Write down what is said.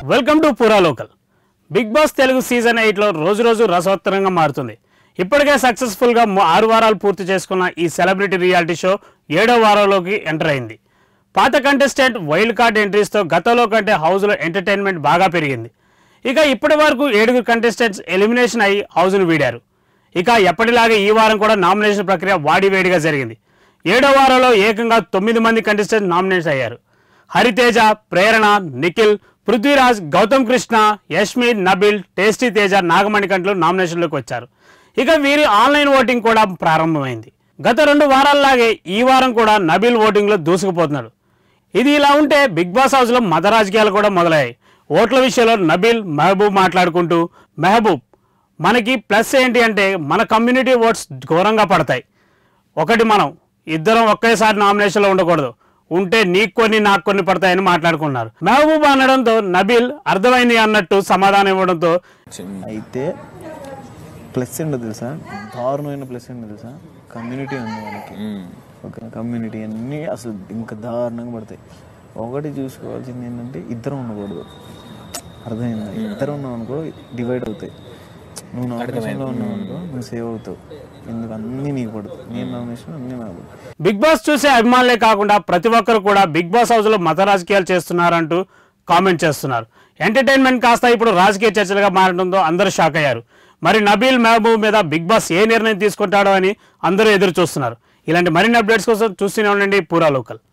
welcome to పూరా local Bigg Boss Telugu season ఎయిట్లో రోజు రోజు రసవత్తరంగా మారుతుంది ఇప్పటికే సక్సెస్ఫుల్గా ము- ఆరు వారాలు పూర్తి చేసుకున్న ఈ సెలబ్రిటీ రియాలిటీ షో ఏడో వారంలోకి ఎంటర్ అయింది పాత కంటెస్టెంట్ వైల్డ్ కార్డ్ ఎంట్రీస్తో గతంలో కంటే హౌస్లో ఎంటర్టైన్మెంట్ బాగా పెరిగింది ఇక ఇప్పటి వరకు ఏడుగురు కంటెస్టెంట్స్ ఎలిమినేషన్ అయ్యి హౌస్ను వీడారు ఇక ఎప్పటిలాగే ఈ వారం కూడా నామినేషన్ ప్రక్రియ వాడివేడిగా జరిగింది ఏడో వారంలో ఏకంగా తొమ్మిది మంది కంటెస్టెంట్స్ నామినేట్ అయ్యారు హరితేజ ప్రేరణ నిఖిల్ పృథ్వీరాజ్ గౌతమ్ కృష్ణ యష్మి నబిల్ టేస్టీ తేజ నాగమణికంట్లు నామినేషన్లోకి వచ్చారు ఇక వీరి ఆన్లైన్ ఓటింగ్ కూడా ప్రారంభమైంది గత రెండు వారాల్లాగే ఈ వారం కూడా నబిల్ ఓటింగ్లో దూసుకుపోతున్నాడు ఇది ఇలా ఉంటే బిగ్ బాస్ హౌస్లో మత రాజకీయాలు కూడా మొదలయ్యాయి ఓట్ల విషయంలో నబీల్ మహబూబ్ మాట్లాడుకుంటూ మెహబూబ్ మనకి ప్లస్ ఏంటి అంటే మన కమ్యూనిటీ ఓట్స్ ఘోరంగా పడతాయి ఒకటి మనం ఇద్దరం ఒకేసారి నామినేషన్లో ఉండకూడదు ఉంటే నీకు కొన్ని నాకు కొన్ని పడతాయని మాట్లాడుకున్నారు మెహబూబ్ అనడంతో నబీల్ అర్థమైంది అన్నట్టు సమాధానం ఇవ్వడంతో అయితే ప్లస్ ఏంటో తెలుసా దారుణమైన ప్లస్ ఏంటో తెలుసా కమ్యూనిటీ ఉంది మనకి ఓకే కమ్యూనిటీ అన్నీ అసలు ఇంకా దారుణంగా పడతాయి ఒకటి చూసుకోవాల్సింది ఏంటంటే ఇద్దరం ఉండకూడదు అర్థమైందా ఇద్దరం ఉన్నాం అనుకో డివైడ్ అవుతాయి నువ్వు నామినేషన్లో ఉన్నావు అనుకో నువ్వు సేవ్ అవుతావు ఎందుకు అన్నీ నీకు పడుతుంది నేను నామినేషన్ అన్నీ నాకు పడుతుంది బిగ్ బాస్ చూసే అభిమానులే కాకుండా ప్రతి ఒక్కరు కూడా బిగ్ బాస్ హౌస్లో మత రాజకీయాలు చేస్తున్నారంటూ కామెంట్ చేస్తున్నారు ఎంటర్టైన్మెంట్ కాస్త ఇప్పుడు రాజకీయ చర్చలుగా మారడంతో అందరూ షాక్ అయ్యారు మరి నబీల్ మహబూబ్ మీద బిగ్ బాస్ ఏ నిర్ణయం తీసుకుంటాడో అని అందరూ ఎదురు చూస్తున్నారు ఇలాంటి మరిన్ని అప్డేట్స్ కోసం చూస్తూనే ఉండండి పూరా లోకల్